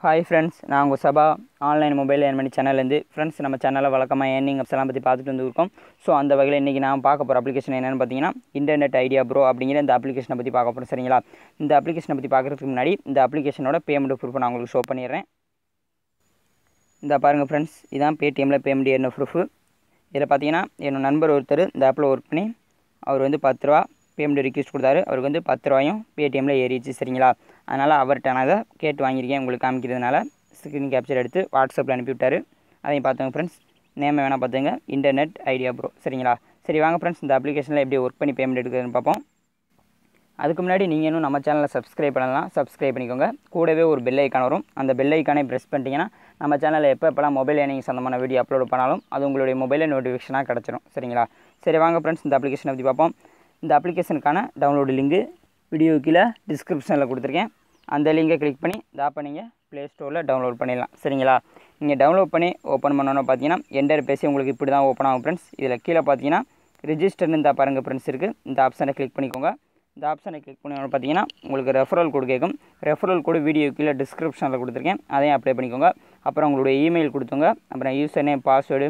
hi friends நான் உங்கள் சபா online mobile earn பண்ணி சேனல்லேருந்து ஃப்ரெண்ட்ஸ் நம்ம சேனலில் வழக்கமாக ஏர்னிங் அப்ஸ்லாம் பற்றி பார்த்துட்டு வந்துருக்கோம் ஸோ அந்த வகையில் இன்றைக்கி நான் பார்க்க போகிற அப்ளிகேஷன் என்னென்னு பார்த்தீங்கன்னா இன்டர்நெட் ஐடியா ப்ரோ அப்படிங்கிற இந்த அப்ளிகேஷனை பற்றி பார்க்க போகிறோம் சரிங்களா இந்த அப்ளிகேஷனை பற்றி பார்க்குறதுக்கு முன்னாடி இந்த அப்ளிகேஷனோட பேமெண்ட் ப்ரூஃப் நான் உங்களுக்கு ஷோ பண்ணிடுறேன் இந்த பாருங்கள் ஃப்ரெண்ட்ஸ் இதான் பேடிஎம்மில் பேமெண்ட் ஏறின ப்ரூஃபு இதில் பார்த்தீங்கன்னா என்னோட நண்பர் ஒருத்தர் இந்த ஆப்பில் ஒர்க் பண்ணி அவர் வந்து பத்து ரூபா பேமெண்ட் ரிக்வஸ்ட் கொடுத்தாரு அவருக்கு வந்து பத்து ரூபாயும் பேடிஎம்மில் ஏறிச்சு சரிங்களா அதனால் அவர்கிட்ட நான் அதை கேட்டு வாங்கியிருக்கேன் உங்களுக்கு காமிக்கிறதுனால ஸ்க்ரீன் கேப்சர் எடுத்து வாட்ஸ்அப்பில் அனுப்பிவிட்டாரு அதையும் பார்த்துங்க ஃப்ரெண்ட்ஸ் நேமை வேணால் பார்த்துங்க இன்டர்நெட் ஐடியா ப்ரோ சரிங்களா சரி வாங்க ஃப்ரெண்ட்ஸ் இந்த அப்ளிகேஷனில் எப்படி ஒர்க் பண்ணி பேமெண்ட் எடுக்கிறதுன்னு பார்ப்போம் அதுக்கு முன்னாடி நீங்கள் இன்னும் நம்ம சேனலை சப்ஸ்கிரைப் பண்ணலாம் சப்ஸ்கிரைப் பண்ணிக்கோங்க கூடவே ஒரு பெல் ஐக்கான் வரும் அந்த பெல் ஐக்கானை ப்ரெஸ் பண்ணிட்டீங்கன்னா நம்ம சேனலில் எப்போ எப்போலாம் மொபைல் ஏர்னிங் சம்மந்தமான வீடியோ அப்லோட் பண்ணாலும் அது உங்களுடைய மொபைலில் நோட்டிஃபிகேஷனாக கிடச்சிரும் சரிங்களா சரி வாங்க ஃப்ரெண்ட்ஸ் இந்த அப்ளிகேஷனை பற்றி பார்ப்போம் இந்த அப்ளிகேஷனுக்கான டவுன்லோடு லிங்கு வீடியோ கீழே டிஸ்கிரிப்ஷனில் கொடுத்துருக்கேன் அந்த லிங்கை கிளிக் பண்ணி இந்த ஆப்பை நீங்கள் ப்ளே ஸ்டோரில் டவுன்லோட் பண்ணிடலாம் சரிங்களா நீங்கள் டவுன்லோட் பண்ணி ஓப்பன் பண்ணோன்னு பார்த்தீங்கன்னா என்டர் பேசி உங்களுக்கு இப்படி தான் ஓப்பன் ஆகும் ஃப்ரெண்ட்ஸ் இதில் கீழே பார்த்தீங்கன்னா ரிஜிஸ்டர்னு இந்த பாருங்கள் ஃப்ரெண்ட்ஸ் இருக்குது இந்த ஆப்ஷனை கிளிக் பண்ணிக்கோங்க இந்த ஆப்ஷனை கிளிக் பண்ணி பார்த்தீங்கன்னா உங்களுக்கு ரெஃபரல் கோடு கேட்கும் ரெஃபரல் கோடு வீடியோ கீழே டிஸ்கிரிப்ஷனில் கொடுத்துருக்கேன் அதையும் அப்ளை பண்ணிக்கோங்க அப்புறம் உங்களுடைய இமெயில் கொடுத்துங்க அப்புறம் user name password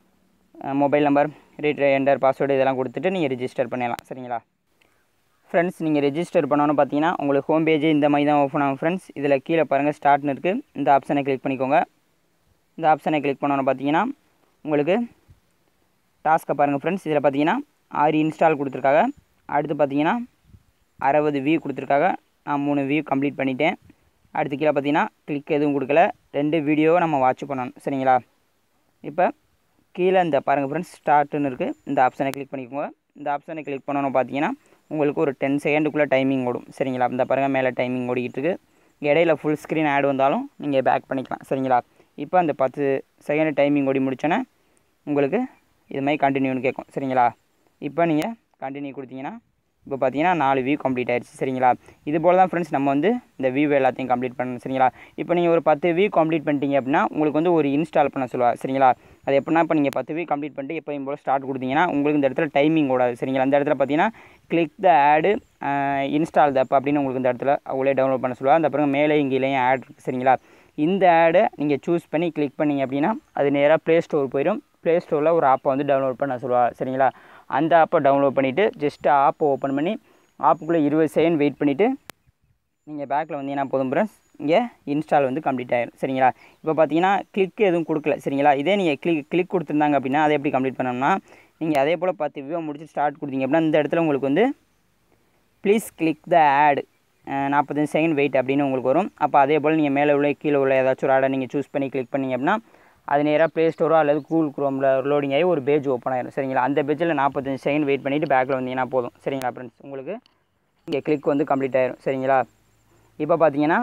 mobile number read enter password இதெல்லாம் கொடுத்துட்டு நீங்கள் ரிஜிஸ்டர் பண்ணிடலாம் சரிங்களா ஃப்ரெண்ட்ஸ் நீங்கள் ரெஜிஸ்டர் பண்ணணும்னு பார்த்தீங்கன்னா உங்களுக்கு ஹோம் பேஜ் இந்த மாதிரி தான் ஓப்பன் ஆகும் ஃப்ரெண்ட்ஸ் இதில் கீழே பாருங்கள் ஸ்டார்ட்னு இருக்குது இந்த ஆப்ஷனை கிளிக் பண்ணிக்கோங்க இந்த ஆப்ஷனை கிளிக் பண்ணோன்னு பார்த்தீங்கன்னா உங்களுக்கு டாஸ்க்கை பாருங்கள் ஃப்ரெண்ட்ஸ் இதில் பார்த்தீங்கன்னா ஆறு இன்ஸ்டால் கொடுத்துருக்காங்க அடுத்து பார்த்தீங்கன்னா அறுபது வியூ கொடுத்துருக்காங்க நான் மூணு வியூ கம்ப்ளீட் பண்ணிட்டேன் அடுத்து கீழே பார்த்தீங்கன்னா கிளிக் எதுவும் கொடுக்கல ரெண்டு வீடியோவை நம்ம வாட்ச் பண்ணணும் சரிங்களா இப்போ கீழே இந்த பாருங்கள் ஃப்ரெண்ட்ஸ் ஸ்டார்ட்டுன்னு இருக்குது இந்த ஆப்ஷனை கிளிக் பண்ணிக்கோங்க இந்த ஆப்ஷனை கிளிக் பண்ணணும் பார்த்தீங்கன்னா உங்களுக்கு ஒரு டென் செகண்டுக்குள்ளே டைமிங் ஓடும் சரிங்களா இந்த பாருங்கள் மேலே டைமிங் ஓடிக்கிட்டு இருக்குது இடையில ஃபுல் ஸ்க்ரீன் ஆட் வந்தாலும் நீங்கள் பேக் பண்ணிக்கலாம் சரிங்களா இப்போ அந்த பத்து செகண்ட் டைமிங் ஓடி முடிச்சோன்னே உங்களுக்கு இது மாதிரி கண்டினியூன்னு கேட்கும் சரிங்களா இப்போ நீங்கள் கண்டினியூ கொடுத்தீங்கன்னா இப்போ பார்த்தீங்கன்னா நாலு வியூ கம்ப்ளீட் ஆயிடுச்சு சரிங்களா இது போல் தான் ஃப்ரெண்ட்ஸ் நம்ம வந்து இந்த வியூ எல்லாத்தையும் கம்ப்ளீட் பண்ணணும் சரிங்களா இப்போ நீங்கள் ஒரு பத்து வியூ கம்ப்ளீட் பண்ணிட்டீங்க அப்படின்னா உங்களுக்கு வந்து ஒரு இன்ஸ்டால் பண்ண சொல்லுவாள் சரிங்களா அது எப்படின்னா இப்போ நீங்கள் பத்து வியூ கம்ப்ளீட் பண்ணிட்டு எப்போயும் போல் ஸ்டார்ட் கொடுத்தீங்கன்னா உங்களுக்கு இந்த இடத்துல டைமிங் ஓடாது சரிங்களா அந்த இடத்துல பார்த்தீங்கன்னா கிளிக் த ஆடு இன்ஸ்டால் த அப்படின்னு உங்களுக்கு இந்த இடத்துல அவங்களே டவுன்லோட் பண்ண சொல்லுவாள் அந்த அப்புறம் மேலே இங்கேயும் ஆட் இருக்குது சரிங்களா இந்த ஆடை நீங்கள் சூஸ் பண்ணி கிளிக் பண்ணிங்க அப்படின்னா அது நேராக ப்ளே ஸ்டோர் போயிடும் ப்ளே ஸ்டோரில் ஒரு ஆப்பை வந்து டவுன்லோட் பண்ண சொல்லுவாள் சரிங்களா அந்த ஆப்பை டவுன்லோட் பண்ணிவிட்டு ஜஸ்ட்டு ஆப்பை ஓப்பன் பண்ணி ஆப்புக்குள்ளே இருபது செகண்ட் வெயிட் பண்ணிவிட்டு நீங்கள் பேக்கில் வந்தீங்கன்னா போதும் ஃப்ரெண்ட்ஸ் இங்கே இன்ஸ்டால் வந்து கம்ப்ளீட் ஆகிடும் சரிங்களா இப்போ பார்த்தீங்கன்னா கிளிக் எதுவும் கொடுக்கல சரிங்களா இதே நீங்கள் கிளிக் கிளிக் கொடுத்துருந்தாங்க அப்படின்னா அதை எப்படி கம்ப்ளீட் பண்ணோம்னா நீங்கள் அதே போல் பத்து வியூ முடிச்சு ஸ்டார்ட் கொடுத்தீங்க அப்படின்னா இந்த இடத்துல உங்களுக்கு வந்து ப்ளீஸ் கிளிக் த ஆடு நாற்பத்தஞ்சு செகண்ட் வெயிட் அப்படின்னு உங்களுக்கு வரும் அப்போ அதே போல் நீங்கள் மேலே உள்ள கீழே உள்ள ஏதாச்சும் ஒரு ஆடை நீங்கள் சூஸ் பண்ணி கிளிக் பண்ணிங்க அப்படின்னா அது நேராக ப்ளே ஸ்டோரோ அல்லது கூகுள் குரோமில் லோடிங் ஆகி ஒரு பேஜ் ஓப்பன் ஆயிடும் சரிங்களா அந்த பேஜில் நாற்பத்தஞ்சு செகண்ட் வெயிட் பண்ணிவிட்டு பேக்கில் வந்தீங்கன்னா போதும் சரிங்களா ஃப்ரெண்ட்ஸ் உங்களுக்கு இங்கே கிளிக் வந்து கம்ப்ளீட் ஆயிரும் சரிங்களா இப்போ பார்த்தீங்கன்னா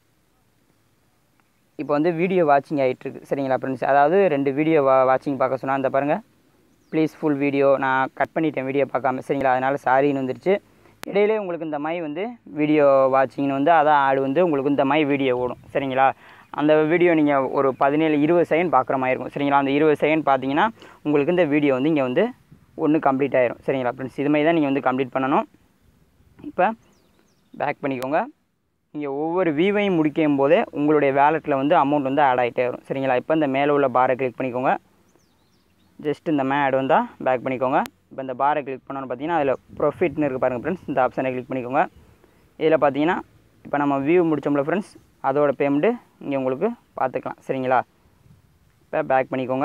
இப்போ வந்து வீடியோ வாட்சிங் ஆகிட்டுருக்கு சரிங்களா ஃப்ரெண்ட்ஸ் அதாவது ரெண்டு வீடியோ வா வாட்சிங் பார்க்க சொன்னால் அந்த பாருங்கள் ப்ளீஸ் ஃபுல் வீடியோ நான் கட் பண்ணிட்டேன் வீடியோ பார்க்காம சரிங்களா அதனால் சாரின்னு வந்துருச்சு இடையிலே உங்களுக்கு இந்த மாதிரி வந்து வீடியோ வாட்சிங்னு வந்து அதான் ஆடு வந்து உங்களுக்கு இந்த மாதிரி வீடியோ ஓடும் சரிங்களா அந்த வீடியோ நீங்கள் ஒரு பதினேழு இருபது செகண்ட் பார்க்குற மாதிரி இருக்கும் சரிங்களா அந்த இருபது செகண்ட் பார்த்தீங்கன்னா உங்களுக்கு இந்த வீடியோ வந்து இங்கே வந்து ஒன்று கம்ப்ளீட் ஆயிரும் சரிங்களா ஃப்ரெண்ட்ஸ் இது மாதிரி தான் நீங்கள் வந்து கம்ப்ளீட் பண்ணணும் இப்போ பேக் பண்ணிக்கோங்க நீங்கள் ஒவ்வொரு வியூவையும் முடிக்கும் போதே உங்களுடைய வேலெட்டில் வந்து அமௌண்ட் வந்து ஆட் ஆகிட்டே வரும் சரிங்களா இப்போ இந்த மேலே உள்ள பாரை கிளிக் பண்ணிக்கோங்க ஜஸ்ட் இந்த மே ஆட் வந்தால் பேக் பண்ணிக்கோங்க இப்போ இந்த பாரை கிளிக் பண்ணோன்னு பார்த்தீங்கன்னா அதில் ப்ரொஃபிட்னு இருக்குது பாருங்கள் ஃப்ரெண்ட்ஸ் இந்த ஆப்ஷனை கிளிக் பண்ணிக்கோங்க இதில் பார்த்தீங்கன்னா இப்போ நம்ம வியூ முடித்தோம்ல ஃப்ரெண்ட்ஸ் அதோட பேமெண்ட்டு இங்கே உங்களுக்கு பார்த்துக்கலாம் சரிங்களா இப்போ பேக் பண்ணிக்கோங்க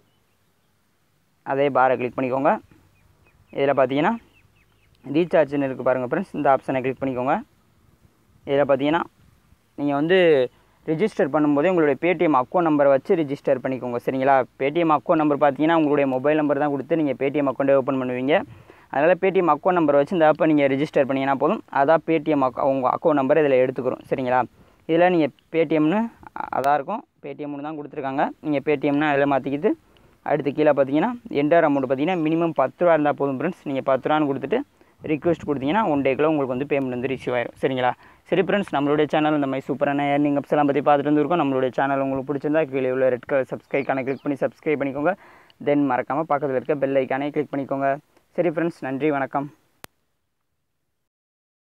அதே பாரை கிளிக் பண்ணிக்கோங்க இதில் பார்த்தீங்கன்னா ரீசார்ஜ்னு இருக்குது பாருங்கள் ஃப்ரெண்ட்ஸ் இந்த ஆப்ஷனை கிளிக் பண்ணிக்கோங்க இதில் பார்த்தீங்கன்னா நீங்கள் வந்து ரிஜிஸ்டர் பண்ணும்போதே உங்களுடைய பேடிஎம் அக்கௌண்ட் நம்பரை வச்சு ரிஜிஸ்டர் பண்ணிக்கோங்க சரிங்களா பேடிஎம் அக்கௌண்ட் நம்பர் பார்த்தீங்கன்னா உங்களுடைய மொபைல் நம்பர் தான் கொடுத்து நீங்கள் பேடிஎம் அக்கௌண்ட்டை ஓப்பன் பண்ணுவீங்க அதனால் பேடிஎம் அக்கௌண்ட் நம்பர் வச்சு இந்த ஆப்பை நீங்கள் ரிஜிஸ்டர் பண்ணிங்கன்னா போதும் அதான் பேடிஎம் அக்கௌ உங்கள் அக்கௌண்ட் நம்பர் இதில் எடுத்துக்கிறோம் சரிங்களா இதில் நீங்கள் பேடிஎம்னு அதாக இருக்கும் பேடிஎம்னு தான் கொடுத்துருக்காங்க நீங்கள் பேடிஎம்னு அதில் மாற்றிக்கிட்டு அடுத்து கீழே பார்த்தீங்கன்னா என்டர் அமௌண்ட் பார்த்தீங்கன்னா மினிமம் பத்து ரூபா இருந்தால் போதும் ஃப்ரெண்ட்ஸ் நீங்கள் பத்து ரூபான்னு கொடுத்துட்டு ரிக்வெஸ்ட் கொடுத்தீங்கன்னா ஒன் டேக்குள்ள உங்களுக்கு வந்து பேமெண்ட் வந்து ரிசீவ் ஆயிடும் சரிங்களா சரி ஃப்ரெண்ட்ஸ் நம்மளுடைய சேனல் இந்த மாதிரி சூப்பரான ஏர்னிங் அப்ஸ் எல்லாம் பற்றி பார்த்துட்டு வந்துருக்கோம் நம்மளுடைய சேனல் உங்களுக்கு பிடிச்சிருந்தா கீழே உள்ள ரெட் கலர் சப்ஸ்கிரைக்கான கிளிக் பண்ணி சப்ஸ்கிரைப் பண்ணிக்கோங்க தென் மறக்காமல் பக்கத்தில் இருக்க பெல் ஐக்கானே கிளிக் பண்ணிக்கோங்க சரி ஃப்ரெண்ட்ஸ் நன்றி வணக்கம்